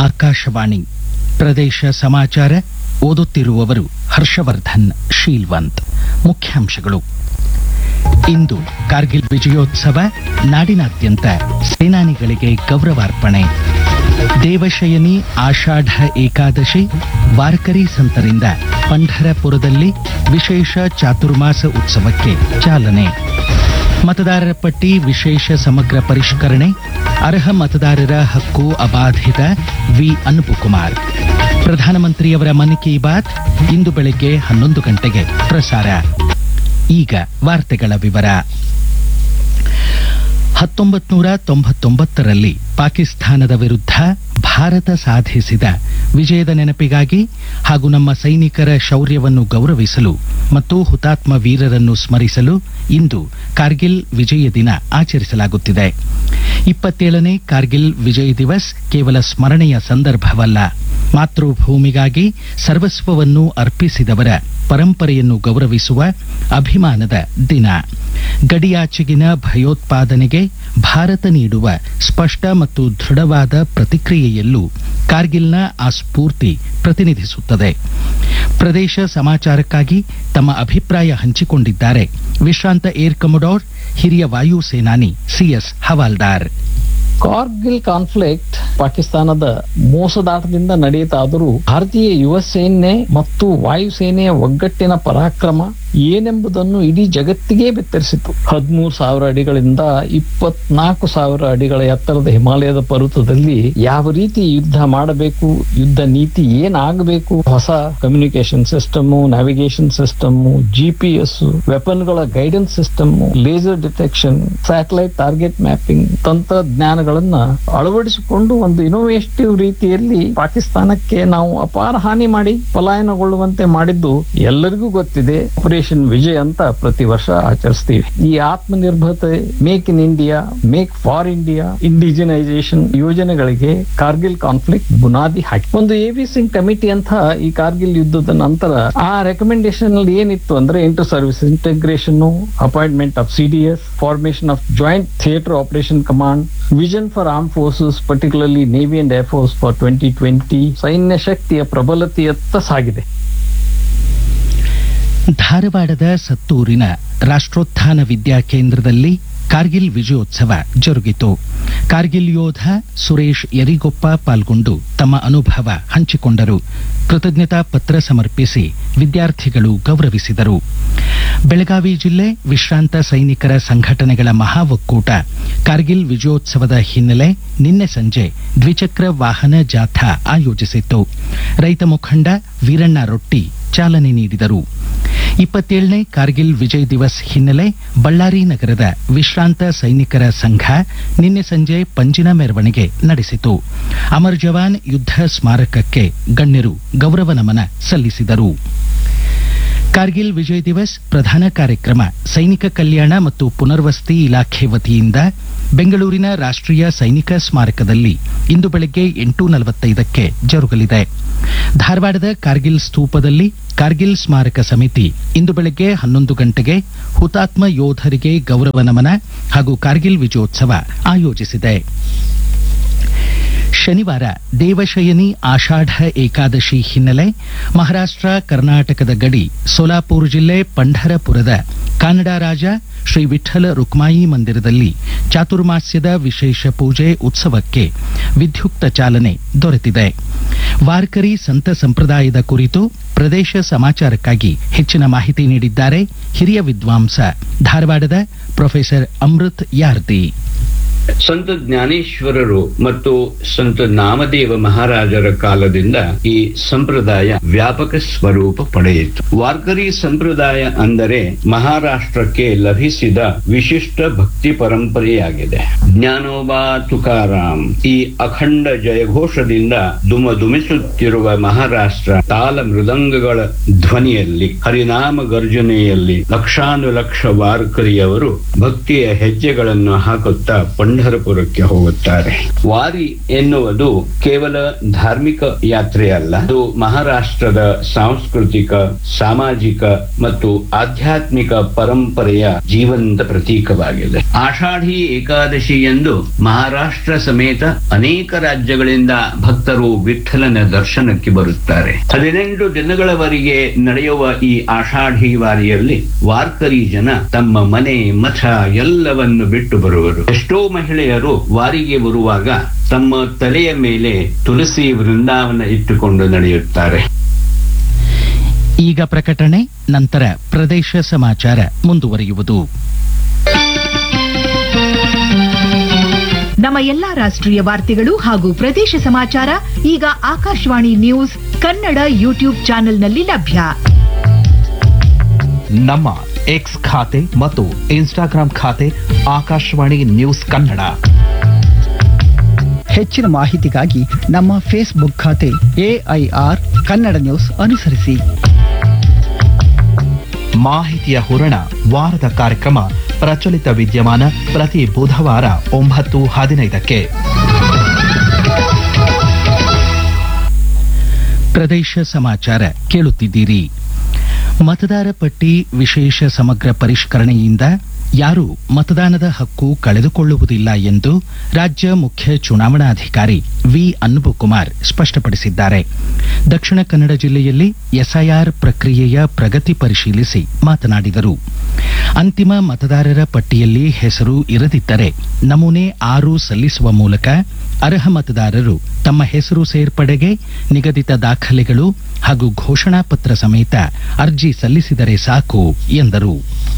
ಆಕಾಶವಾಣಿ ಪ್ರದೇಶ ಸಮಾಚಾರ ಓದುತ್ತಿರುವವರು ಹರ್ಷವರ್ಧನ್ ಶೀಲ್ವಂತ್ ಮುಖ್ಯಾಂಶಗಳು ಇಂದು ಕಾರ್ಗಿಲ್ ವಿಜಯೋತ್ಸವ ನಾಡಿನಾದ್ಯಂತ ಸೇನಾನಿಗಳಿಗೆ ಗೌರವಾರ್ಪಣೆ ದೇವಶಯನಿ ಆಷಾಢ ಏಕಾದಶಿ ವಾರ್ಕರಿ ಸಂತರಿಂದ ಪಂಢರಪುರದಲ್ಲಿ ವಿಶೇಷ ಚಾತುರ್ಮಾಸ ಉತ್ಸವಕ್ಕೆ ಚಾಲನೆ ಮತದಾರರ ಪಟ್ಟಿ ವಿಶೇಷ ಸಮಗ್ರ ಪರಿಷ್ಕರಣೆ ಅರ್ಹ ಮತದಾರರ ಹಕ್ಕು ಅಬಾಧಿತ ವಿ ಅನುಪಕುಮಾರ್ ಪ್ರಧಾನಮಂತ್ರಿಯವರ ಮನ್ ಕಿ ಬಾತ್ ಇಂದು ಬೆಳಗ್ಗೆ ಹನ್ನೊಂದು ಗಂಟೆಗೆ ಪ್ರಸಾರ ಈಗ ವಾರ್ತೆಗಳ ವಿವರ ಹತ್ತೊಂಬತ್ತು ನೂರ ತೊಂಬತ್ತೊಂಬತ್ತರಲ್ಲಿ ಪಾಕಿಸ್ತಾನದ ವಿರುದ್ಧ ಭಾರತ ಸಾಧಿಸಿದ ವಿಜಯದ ನೆನಪಿಗಾಗಿ ಹಾಗೂ ನಮ್ಮ ಸೈನಿಕರ ಶೌರ್ಯವನ್ನು ಗೌರವಿಸಲು ಮತ್ತು ಹುತಾತ್ಮ ವೀರರನ್ನು ಸ್ಮರಿಸಲು ಇಂದು ಕಾರ್ಗಿಲ್ ವಿಜಯ ದಿನ ಆಚರಿಸಲಾಗುತ್ತಿದೆ ಇಪ್ಪತ್ತೇಳನೇ ಕಾರ್ಗಿಲ್ ವಿಜಯ್ ದಿವಸ್ ಕೇವಲ ಸ್ಮರಣೆಯ ಸಂದರ್ಭವಲ್ಲ ಮಾತೃಭೂಮಿಗಾಗಿ ಸರ್ವಸ್ವವನ್ನು ಅರ್ಪಿಸಿದವರ ಪರಂಪರೆಯನ್ನು ಗೌರವಿಸುವ ಅಭಿಮಾನದ ದಿನ ಗಡಿಯಾಚೆಗಿನ ಭಯೋತ್ಪಾದನೆಗೆ ಭಾರತ ನೀಡುವ ಸ್ಪಷ್ಟ ಮತ್ತು ದೃಢವಾದ ಪ್ರತಿಕ್ರಿಯೆಯಲ್ಲೂ ಕಾರ್ಗಿಲ್ನ ಆ ಸ್ಫೂರ್ತಿ ಪ್ರತಿನಿಧಿಸುತ್ತದೆ ಪ್ರದೇಶ ಸಮಾಚಾರಕ್ಕಾಗಿ ತಮ್ಮ ಅಭಿಪ್ರಾಯ ಹಂಚಿಕೊಂಡಿದ್ದಾರೆ ವಿಶ್ರಾಂತ ಏರ್ ಕಮೊಡೋರ್ ಹಿರಿಯ ವಾಯು ಸೇನಾನಿ ಸಿಎಸ್ ಹವಾಲ್ದಾರ್ ಕಾರ್ಗಿಲ್ ಕಾನ್ಫ್ಲಿಕ್ಟ್ ಪಾಕಿಸ್ತಾನದ ಮೋಸದಾಟದಿಂದ ನಡೆಯಿತಾದರೂ ಭಾರತೀಯ ಯುವ ಸೇನೆ ಮತ್ತು ವಾಯುಸೇನೆಯ ಒಗ್ಗಟ್ಟಿನ ಪರಾಕ್ರಮ ಏನೆಂಬುದನ್ನು ಇಡೀ ಜಗತ್ತಿಗೆ ಬೆತ್ತರಿಸಿತು ಹದಿಮೂರು ಸಾವಿರ ಅಡಿಗಳಿಂದ ಇಪ್ಪತ್ನಾಲ್ಕು ಸಾವಿರ ಅಡಿಗಳ ಎತ್ತರದ ಹಿಮಾಲಯದ ಪರ್ವತದಲ್ಲಿ ಯಾವ ರೀತಿ ಯುದ್ಧ ಮಾಡಬೇಕು ಯುದ್ಧ ನೀತಿ ಏನಾಗಬೇಕು ಹೊಸ communication system navigation system GPS ವೆಪನ್ಗಳ guidance system laser detection satellite target mapping ತಂತ್ರಜ್ಞಾನಗಳನ್ನ ಅಳವಡಿಸಿಕೊಂಡು ಒಂದು ಇನೋವೇಟಿವ್ ರೀತಿಯಲ್ಲಿ ಪಾಕಿಸ್ತಾನಕ್ಕೆ ನಾವು ಅಪಾರ ಹಾನಿ ಮಾಡಿ ಪಲಾಯನಗೊಳ್ಳುವಂತೆ ಮಾಡಿದ್ದು ಎಲ್ಲರಿಗೂ ಗೊತ್ತಿದೆ ಆಪರೇಷನ್ ವಿಜಯ್ ಅಂತ ಪ್ರತಿ ವರ್ಷ ಆಚರಿಸ್ತೀವಿ ಈ ಆತ್ಮನಿರ್ಭರತೆ make in India make for India indigenisation ಯೋಜನೆಗಳಿಗೆ ಕಾರ್ಗಿಲ್ ಕಾನ್ಫ್ಲಿಕ್ಟ್ ಬುನಾದಿ ಹಾಕಿ ಒಂದು ಎ ವಿ ಸಿಂಗ್ ಕಮಿಟಿ ಅಂತ ಈ ಕಾರ್ಗಿಲ್ ಯುದ್ಧದ ನಂತರ ಆ ರೆಕಮೆಂಡೇಶನ್ ಅಲ್ಲಿ ಏನಿತ್ತು ಅಂದ್ರೆ inter service integration appointment of CDS formation of joint theatre operation command vision for arm forces particularly navy and air force for twenty twenty ಸೈನ್ಯ ಶಕ್ತಿಯ ಪ್ರಬಲತೆಯತ್ತ ಸಾಗಿದೆ ಧಾರವಾಡದ ಸತ್ತೂರಿನ ರಾಷ್ಟ್ರೋತ್ಥಾನ ವಿದ್ಯಾಕೇಂದ್ರದಲ್ಲಿ ಕಾರ್ಗಿಲ್ ವಿಜಯೋತ್ಸವ ಜರುಗಿತು ಕಾರ್ಗಿಲ್ ಯೋಧ ಸುರೇಶ್ ಯರಿಗೊಪ್ಪ ಪಾಲ್ಗೊಂಡು ತಮ್ಮ ಅನುಭವ ಹಂಚಿಕೊಂಡರು ಕೃತಜ್ಞತಾ ಪತ್ರ ಸಮರ್ಪಿಸಿ ವಿದ್ಯಾರ್ಥಿಗಳು ಗೌರವಿಸಿದರು ಬೆಳಗಾವಿ ಜಿಲ್ಲೆ ವಿಶ್ರಾಂತ ಸೈನಿಕರ ಸಂಘಟನೆಗಳ ಮಹಾ ಒಕ್ಕೂಟ ಕಾರ್ಗಿಲ್ ವಿಜಯೋತ್ಸವದ ಹಿನ್ನೆಲೆ ನಿನ್ನೆ ಸಂಜೆ ದ್ವಿಚಕ್ರ ವಾಹನ ಜಾಥಾ ಆಯೋಜಿಸಿತ್ತು ರೈತ ಮುಖಂಡ ವೀರಣ್ಣ ರೊಟ್ಟಿ ಚಾಲನೆ ನೀಡಿದರು ಇಪ್ಪತ್ತೇಳನೇ ಕಾರ್ಗಿಲ್ ವಿಜಯ್ ದಿವಸ್ ಹಿನ್ನೆಲೆ ಬಳ್ಳಾರಿ ನಗರದ ವಿಶ್ರಾಂತ ಸೈನಿಕರ ಸಂಘ ನಿನ್ನೆ ಸಂಜೆ ಪಂಜಿನ ಮೆರವಣಿಗೆ ನಡೆಸಿತು ಅಮರ್ ಜವಾನ್ ಯುದ್ಧ ಸ್ಮಾರಕಕ್ಕೆ ಗಣ್ಯರು ಗೌರವ ನಮನ ಸಲ್ಲಿಸಿದರು ಕಾರ್ಗಿಲ್ ವಿಜಯ್ ದಿವಸ್ ಪ್ರಧಾನ ಕಾರ್ಯಕ್ರಮ ಸೈನಿಕ ಕಲ್ಯಾಣ ಮತ್ತು ಪುನರ್ವಸತಿ ಇಲಾಖೆ ವತಿಯಿಂದ ಬೆಂಗಳೂರಿನ ರಾಷ್ಟ್ರೀಯ ಸೈನಿಕ ಸ್ಮಾರಕದಲ್ಲಿ ಇಂದು ಬೆಳಗ್ಗೆ ಎಂಟು ನಲವತ್ತೈದಕ್ಕೆ ಜರುಗಲಿದೆ ಧಾರವಾಡದ ಕಾರ್ಗಿಲ್ ಸ್ತೂಪದಲ್ಲಿ ಕಾರ್ಗಿಲ್ ಸ್ಮಾರಕ ಸಮಿತಿ ಇಂದು ಬೆಳಗ್ಗೆ ಹನ್ನೊಂದು ಗಂಟೆಗೆ ಹುತಾತ್ಮ ಯೋಧರಿಗೆ ಗೌರವ ನಮನ ಹಾಗೂ ಕಾರ್ಗಿಲ್ ವಿಜಯೋತ್ಸವ ಆಯೋಜಿಸಿದೆ ಶನಿವಾರ ದೇವಶಯನಿ ಆಷಾಢ ಏಕಾದಶಿ ಹಿನ್ನೆಲೆ ಮಹಾರಾಷ್ಟ್ರ ಕರ್ನಾಟಕದ ಗಡಿ ಸೋಲಾಪುರ ಜಿಲ್ಲೆ ಪಂಢರಪುರದ ಕಾನಡ ರಾಜ ಶ್ರೀ ವಿಠ್ಠಲ ರುಕ್ಮಾಯಿ ಮಂದಿರದಲ್ಲಿ ಚಾತುರ್ಮಾಸ್ಯದ ವಿಶೇಷ ಪೂಜೆ ಉತ್ಸವಕ್ಕೆ ವಿದ್ಯುಕ್ತ ಚಾಲನೆ ದೊರೆತಿದೆ ವಾರ್ಕರಿ ಸಂತ ಸಂಪ್ರದಾಯದ ಕುರಿತು ಪ್ರದೇಶ ಸಮಾಚಾರಕ್ಕಾಗಿ ಹೆಚ್ಚಿನ ಮಾಹಿತಿ ನೀಡಿದ್ದಾರೆ ಹಿರಿಯ ವಿದ್ವಾಂಸ ಧಾರವಾಡದ ಪ್ರೊಫೆಸರ್ ಅಮೃತ್ ಯಾರ್ದಿ ಸಂತ ಜ್ಞಾನೇಶ್ವರರು ಮತ್ತು ಸಂತ ನಾಮದೇವ ಮಹಾರಾಜರ ಕಾಲದಿಂದ ಈ ಸಂಪ್ರದಾಯ ವ್ಯಾಪಕ ಸ್ವರೂಪ ಪಡೆಯಿತು ವಾರ್ಕರಿ ಸಂಪ್ರದಾಯ ಅಂದರೆ ಮಹಾರಾಷ್ಟ್ರಕ್ಕೆ ಲಭಿಸಿದ ವಿಶಿಷ್ಟ ಭಕ್ತಿ ಪರಂಪರೆಯಾಗಿದೆ ಜ್ಞಾನೋಬಾ ತುಕಾರಾಮ್ ಈ ಅಖಂಡ ಜಯಘೋಷದಿಂದ ದುಮದುಮಿಸುತ್ತಿರುವ ಮಹಾರಾಷ್ಟ್ರ ತಾಲ ಮೃದಂಗಗಳ ಧ್ವನಿಯಲ್ಲಿ ಹರಿನಾಮ ಗರ್ಜನೆಯಲ್ಲಿ ಲಕ್ಷಾನುಲಕ್ಷ ವಾರ್ಕರಿಯವರು ಭಕ್ತಿಯ ಹೆಜ್ಜೆಗಳನ್ನು ಹಾಕುತ್ತಾ ಪಂಢರಪುರಕ್ಕೆ ಹೋಗುತ್ತಾರೆ ವಾರಿ ಎನ್ನುವುದು ಕೇವಲ ಧಾರ್ಮಿಕ ಯಾತ್ರೆ ಅಲ್ಲ ಅದು ಮಹಾರಾಷ್ಟ್ರದ ಸಾಂಸ್ಕೃತಿಕ ಸಾಮಾಜಿಕ ಮತ್ತು ಆಧ್ಯಾತ್ಮಿಕ ಪರಂಪರೆಯ ಜೀವಂತ ಪ್ರತೀಕವಾಗಿದೆ ಆಷಾಢಿ ಏಕಾದಶಿ ಎಂದು ಮಹಾರಾಷ್ಟ್ರ ಸಮೇತ ಅನೇಕ ರಾಜ್ಯಗಳಿಂದ ಭಕ್ತರು ವಿಠಲನ ದರ್ಶನಕ್ಕೆ ಬರುತ್ತಾರೆ ಹದಿನೆಂಟು ದಿನಗಳವರೆಗೆ ನಡೆಯುವ ಈ ಆಷಾಢಿ ವಾರಿಯಲ್ಲಿ ವಾರ್ಕರಿ ಜನ ತಮ್ಮ ಮನೆ ಮಠ ಎಲ್ಲವನ್ನು ಬಿಟ್ಟು ಬರುವರು ಎಷ್ಟೋ ಮಹಿಳೆಯರು ವಾರಿಗೆ ಬರುವಾಗ ತಮ್ಮ ತಲೆಯ ಮೇಲೆ ತುಳಸಿ ವೃಂದಾವನ ಇಟ್ಟುಕೊಂಡು ನಡೆಯುತ್ತಾರೆ ಈಗ ಪ್ರಕಟಣೆ ನಂತರ ಪ್ರದೇಶ ಸಮಾಚಾರ ಮುಂದುವರಿಯುವುದು ನಮ್ಮ ಎಲ್ಲಾ ರಾಷ್ಟ್ರೀಯ ವಾರ್ತೆಗಳು ಹಾಗೂ ಪ್ರದೇಶ ಸಮಾಚಾರ ಈಗ ಆಕಾಶವಾಣಿ ನ್ಯೂಸ್ ಕನ್ನಡ ಯೂಟ್ಯೂಬ್ ಚಾನೆಲ್ನಲ್ಲಿ ಲಭ್ಯ ನಮ್ಮ ಎಕ್ಸ್ ಖಾತೆ ಮತ್ತು ಇನ್ಸ್ಟಾಗ್ರಾಂ ಖಾತೆ ಆಕಾಶವಾಣಿ ನ್ಯೂಸ್ ಕನ್ನಡ ಹೆಚ್ಚಿನ ಮಾಹಿತಿಗಾಗಿ ನಮ್ಮ ಫೇಸ್ಬುಕ್ ಖಾತೆ ಎಐಆರ್ ಕನ್ನಡ ನ್ಯೂಸ್ ಅನುಸರಿಸಿ ಮಾಹಿತಿಯ ಹೂರಣ ವಾರದ ಕಾರ್ಯಕ್ರಮ ಪ್ರಚಲಿತ ವಿದ್ಯಮಾನ ಪ್ರತಿ ಬುಧವಾರ ಒಂಬತ್ತು ಹದಿನೈದಕ್ಕೆ ಪ್ರದೇಶ ಸಮಾಚಾರ ಕೇಳುತ್ತಿದ್ದೀರಿ ಮತದಾರ ಪಟ್ಟಿ ವಿಶೇಷ ಸಮಗ್ರ ಪರಿಷ್ಕರಣೆಯಿಂದ ಯಾರೂ ಮತದಾನದ ಹಕ್ಕು ಕಳೆದುಕೊಳ್ಳುವುದಿಲ್ಲ ಎಂದು ರಾಜ್ಯ ಮುಖ್ಯ ಚುನಾವಣಾಧಿಕಾರಿ ವಿ ಅನ್ಬುಕುಮಾರ್ ಸ್ಪಷ್ಟಪಡಿಸಿದ್ದಾರೆ ದಕ್ಷಿಣ ಕನ್ನಡ ಜಿಲ್ಲೆಯಲ್ಲಿ ಎಸ್ಐಆರ್ ಪ್ರಕ್ರಿಯೆಯ ಪ್ರಗತಿ ಪರಿಶೀಲಿಸಿ ಮಾತನಾಡಿದರು ಅಂತಿಮ ಮತದಾರರ ಪಟ್ಟಿಯಲ್ಲಿ ಹೆಸರು ಇರದಿದ್ದರೆ ನಮೂನೆ ಆರು ಸಲ್ಲಿಸುವ ಮೂಲಕ ಅರ್ಹ ಮತದಾರರು ತಮ್ಮ ಹೆಸರು ಸೇರ್ಪಡೆಗೆ ನಿಗದಿತ ದಾಖಲೆಗಳು ಹಾಗೂ ಘೋಷಣಾ ಪತ್ರ ಸಮೇತ ಅರ್ಜಿ ಸಲ್ಲಿಸಿದರೆ ಸಾಕು ಎಂದರು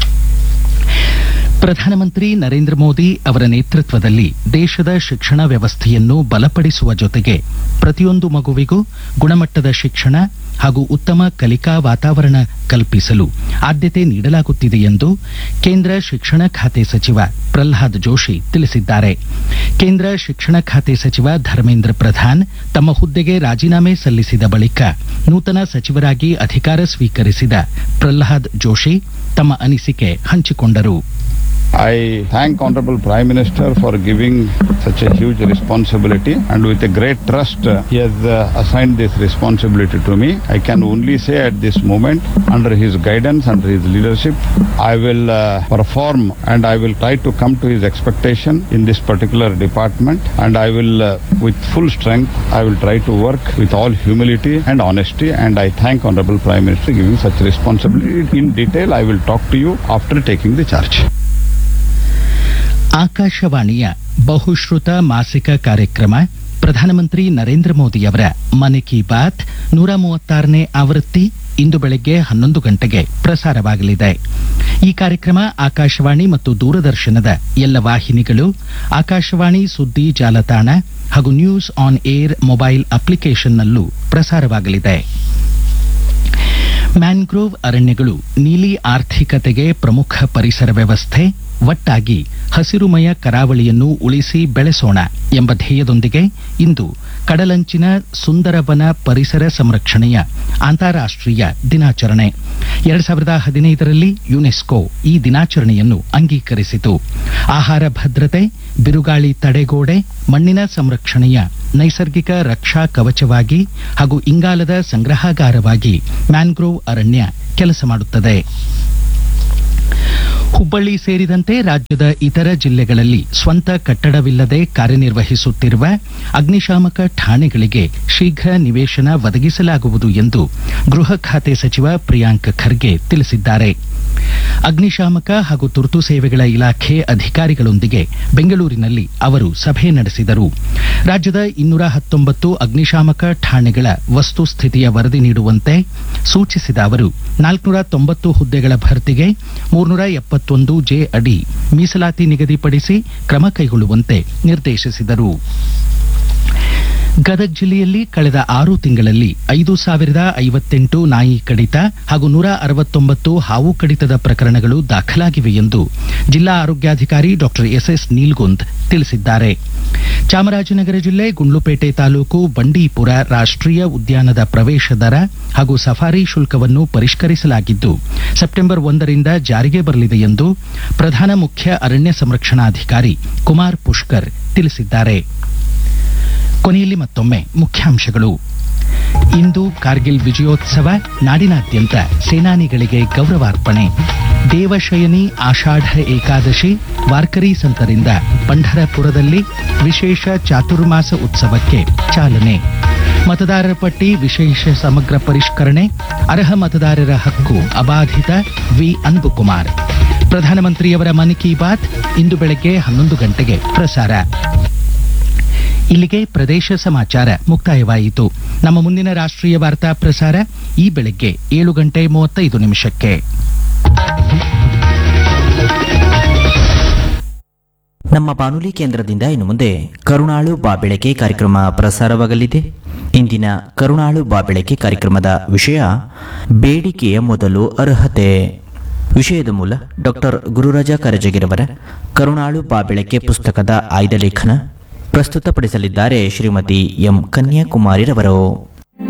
ಪ್ರಧಾನಮಂತ್ರಿ ನರೇಂದ್ರ ಮೋದಿ ಅವರ ನೇತೃತ್ವದಲ್ಲಿ ದೇಶದ ಶಿಕ್ಷಣ ವ್ಯವಸ್ಥೆಯನ್ನು ಬಲಪಡಿಸುವ ಜೊತೆಗೆ ಪ್ರತಿಯೊಂದು ಮಗುವಿಗೂ ಗುಣಮಟ್ಟದ ಶಿಕ್ಷಣ ಹಾಗೂ ಉತ್ತಮ ಕಲಿಕಾ ವಾತಾವರಣ ಕಲ್ಪಿಸಲು ಆದ್ಯತೆ ನೀಡಲಾಗುತ್ತಿದೆ ಎಂದು ಕೇಂದ್ರ ಶಿಕ್ಷಣ ಖಾತೆ ಸಚಿವ ಪ್ರಹ್ಲಾದ್ ಜೋಶಿ ತಿಳಿಸಿದ್ದಾರೆ ಕೇಂದ್ರ ಶಿಕ್ಷಣ ಖಾತೆ ಸಚಿವ ಧರ್ಮೇಂದ್ರ ಪ್ರಧಾನ್ ತಮ್ಮ ಹುದ್ದೆಗೆ ರಾಜೀನಾಮೆ ಸಲ್ಲಿಸಿದ ಬಳಿಕ ನೂತನ ಸಚಿವರಾಗಿ ಅಧಿಕಾರ ಸ್ವೀಕರಿಸಿದ ಪ್ರಹ್ಲಾದ್ ಜೋಶಿ ತಮ್ಮ ಅನಿಸಿಕೆ ಹಂಚಿಕೊಂಡರು I thank Honorable Prime Minister for giving such a huge responsibility and with a great trust uh, he has uh, assigned this responsibility to me. I can only say at this moment under his guidance, under his leadership, I will uh, perform and I will try to come to his expectation in this particular department and I will uh, with full strength I will try to work with all humility and honesty and I thank Honorable Prime Minister giving such responsibility. In detail I will talk to you after taking the charge. ಆಕಾಶವಾಣಿಯ ಬಹುಶ್ರುತ ಮಾಸಿಕ ಕಾರ್ಯಕ್ರಮ ಪ್ರಧಾನಮಂತ್ರಿ ನರೇಂದ್ರ ಮೋದಿಯವರ ಮನ್ ಕಿ ಬಾತ್ ನೂರ ಮೂವತ್ತಾರನೇ ಆವೃತ್ತಿ ಇಂದು ಬೆಳಗ್ಗೆ ಹನ್ನೊಂದು ಗಂಟೆಗೆ ಪ್ರಸಾರವಾಗಲಿದೆ ಈ ಕಾರ್ಯಕ್ರಮ ಆಕಾಶವಾಣಿ ಮತ್ತು ದೂರದರ್ಶನದ ಎಲ್ಲ ವಾಹಿನಿಗಳು ಆಕಾಶವಾಣಿ ಸುದ್ದಿ ಜಾಲತಾಣ ಹಾಗೂ ನ್ಯೂಸ್ ಆನ್ ಏರ್ ಮೊಬೈಲ್ ಅಪ್ಲಿಕೇಶನ್ನಲ್ಲೂ ಪ್ರಸಾರವಾಗಲಿದೆ ಮ್ಯಾಂಗ್ರೋವ್ ಅರಣ್ಯಗಳು ನೀಲಿ ಆರ್ಥಿಕತೆಗೆ ಪ್ರಮುಖ ಪರಿಸರ ವ್ಯವಸ್ಥೆ ಒಟ್ಟಾಗಿ ಹಸಿರುಮಯ ಕರಾವಳಿಯನ್ನು ಉಳಿಸಿ ಬೆಳೆಸೋಣ ಎಂಬ ಧ್ಯೇಯದೊಂದಿಗೆ ಇಂದು ಕಡಲಂಚಿನ ಸುಂದರವನ ಪರಿಸರ ಸಂರಕ್ಷಣೆಯ ಅಂತಾರಾಷ್ಟ್ರೀಯ ದಿನಾಚರಣೆ ಎರಡ್ ಸಾವಿರದ ಹದಿನೈದರಲ್ಲಿ ಯುನೆಸ್ಕೋ ಈ ದಿನಾಚರಣೆಯನ್ನು ಅಂಗೀಕರಿಸಿತು ಆಹಾರ ಭದ್ರತೆ ಬಿರುಗಾಳಿ ತಡೆಗೋಡೆ ಮಣ್ಣಿನ ಸಂರಕ್ಷಣೆಯ ನೈಸರ್ಗಿಕ ರಕ್ಷಾ ಕವಚವಾಗಿ ಹಾಗೂ ಇಂಗಾಲದ ಸಂಗ್ರಹಾಗಾರವಾಗಿ ಮ್ಯಾಂಗ್ರೋವ್ ಅರಣ್ಯ ಕೆಲಸ ಮಾಡುತ್ತದೆ ಹುಬ್ಬಳ್ಳಿ ಸೇರಿದಂತೆ ರಾಜ್ಯದ ಇತರ ಜಿಲ್ಲೆಗಳಲ್ಲಿ ಸ್ವಂತ ಕಟ್ಟಡವಿಲ್ಲದೆ ಕಾರ್ಯನಿರ್ವಹಿಸುತ್ತಿರುವ ಅಗ್ನಿಶಾಮಕ ಠಾಣೆಗಳಿಗೆ ಶೀಘ್ರ ನಿವೇಶನ ಒದಗಿಸಲಾಗುವುದು ಎಂದು ಗೃಹ ಖಾತೆ ಸಚಿವ ಪ್ರಿಯಾಂಕ್ ಖರ್ಗೆ ತಿಳಿಸಿದ್ದಾರೆ ಅಗ್ನಿಶಾಮಕ ಹಾಗೂ ತುರ್ತು ಸೇವೆಗಳ ಇಲಾಖೆ ಅಧಿಕಾರಿಗಳೊಂದಿಗೆ ಬೆಂಗಳೂರಿನಲ್ಲಿ ಅವರು ಸಭೆ ನಡೆಸಿದರು ರಾಜ್ಯದ ಇನ್ನೂರ ಹತ್ತೊಂಬತ್ತು ಅಗ್ನಿಶಾಮಕ ಠಾಣೆಗಳ ವಸ್ತುಸ್ಥಿತಿಯ ವರದಿ ನೀಡುವಂತೆ ಸೂಚಿಸಿದ ಅವರು ನಾಲ್ಕುನೂರ ತೊಂಬತ್ತು ಹುದ್ದೆಗಳ ಭರ್ತಿಗೆ ಮೂರ್ನೂರ ಎಪ್ಪತ್ತೊಂದು ಜೆ ಅಡಿ ಮೀಸಲಾತಿ ನಿಗದಿಪಡಿಸಿ ಕ್ರಮ ಕೈಗೊಳ್ಳುವಂತೆ ನಿರ್ದೇಶಿಸಿದರು ಗದಗ ಜಿಲ್ಲೆಯಲ್ಲಿ ಕಳೆದ ಆರು ತಿಂಗಳಲ್ಲಿ ಐದು ಸಾವಿರದ ಐವತ್ತೆಂಟು ನಾಯಿ ಕಡಿತ ಹಾಗೂ ನೂರ ಅರವತ್ತೊಂಬತ್ತು ಹಾವು ಕಡಿತದ ಪ್ರಕರಣಗಳು ದಾಖಲಾಗಿವೆ ಎಂದು ಜಿಲ್ಲಾ ಆರೋಗ್ಯಾಧಿಕಾರಿ ಡಾಕ್ಟರ್ ಎಸ್ಎಸ್ ನೀಲ್ಗುಂದ್ ತಿಳಿಸಿದ್ದಾರೆ ಚಾಮರಾಜನಗರ ಜಿಲ್ಲೆ ಗುಂಡ್ಲುಪೇಟೆ ತಾಲೂಕು ಬಂಡೀಪುರ ರಾಷ್ಟ್ರೀಯ ಉದ್ಯಾನದ ಪ್ರವೇಶ ದರ ಹಾಗೂ ಸಫಾರಿ ಶುಲ್ಕವನ್ನು ಪರಿಷ್ಕರಿಸಲಾಗಿದ್ದು ಸೆಪ್ಟೆಂಬರ್ ಒಂದರಿಂದ ಜಾರಿಗೆ ಬರಲಿದೆ ಎಂದು ಪ್ರಧಾನ ಮುಖ್ಯ ಅರಣ್ಯ ಸಂರಕ್ಷಣಾಧಿಕಾರಿ ಕುಮಾರ್ ಪುಷ್ಕರ್ ತಿಳಿಸಿದ್ದಾರೆ ಕೊನೆಯಲ್ಲಿ ಮತ್ತೊಮ್ಮೆ ಮುಖ್ಯಾಂಶಗಳು ಇಂದು ಕಾರ್ಗಿಲ್ ವಿಜಯೋತ್ಸವ ನಾಡಿನಾದ್ಯಂತ ಸೇನಾನಿಗಳಿಗೆ ಗೌರವಾರ್ಪಣೆ ದೇವಶಯನಿ ಆಷಾಢ ಏಕಾದಶಿ ವಾರ್ಕರಿ ಸಂತರಿಂದ ಪಂಢರಪುರದಲ್ಲಿ ವಿಶೇಷ ಚಾತುರ್ಮಾಸ ಉತ್ಸವಕ್ಕೆ ಚಾಲನೆ ಮತದಾರರ ಪಟ್ಟಿ ವಿಶೇಷ ಸಮಗ್ರ ಪರಿಷ್ಕರಣೆ ಅರ್ಹ ಮತದಾರರ ಹಕ್ಕು ಅಬಾಧಿತ ವಿ ಅನ್ಬುಕುಮಾರ್ ಪ್ರಧಾನಮಂತ್ರಿಯವರ ಮನ್ ಕಿ ಬಾತ್ ಇಂದು ಬೆಳಗ್ಗೆ ಹನ್ನೊಂದು ಗಂಟೆಗೆ ಪ್ರಸಾರ ಇಲ್ಲಿಗೆ ಪ್ರದೇಶ ಸಮಾಚಾರ ಮುಕ್ತಾಯವಾಯಿತು ನಮ್ಮ ಮುಂದಿನ ರಾಷ್ಟ್ರೀಯ ವಾರ್ತಾ ಪ್ರಸಾರ ಈ ಬೆಳಗ್ಗೆ ಏಳು ಗಂಟೆ ಮೂವತ್ತೈದು ನಿಮಿಷಕ್ಕೆ ನಮ್ಮ ಬಾನುಲಿ ಕೇಂದ್ರದಿಂದ ಇನ್ನು ಮುಂದೆ ಕರುಣಾಳು ಬಾಬೆಳಕೆ ಕಾರ್ಯಕ್ರಮ ಪ್ರಸಾರವಾಗಲಿದೆ ಇಂದಿನ ಕರುಣಾಳು ಬಾಬೆಳಕೆ ಕಾರ್ಯಕ್ರಮದ ವಿಷಯ ಬೇಡಿಕೆಯ ಮೊದಲು ಅರ್ಹತೆ ವಿಷಯದ ಮೂಲ ಡಾಕ್ಟರ್ ಗುರುರಾಜ ಕರಜಗಿರವರ ಕರುಣಾಳು ಬಾಬೆಳಕೆ ಪುಸ್ತಕದ ಆಯ್ದ ಲೇಖನ ಪ್ರಸ್ತುತಪಡಿಸಲಿದ್ದಾರೆ ಶ್ರೀಮತಿ ಎಂ ಕನ್ಯಾಕುಮಾರಿರವರು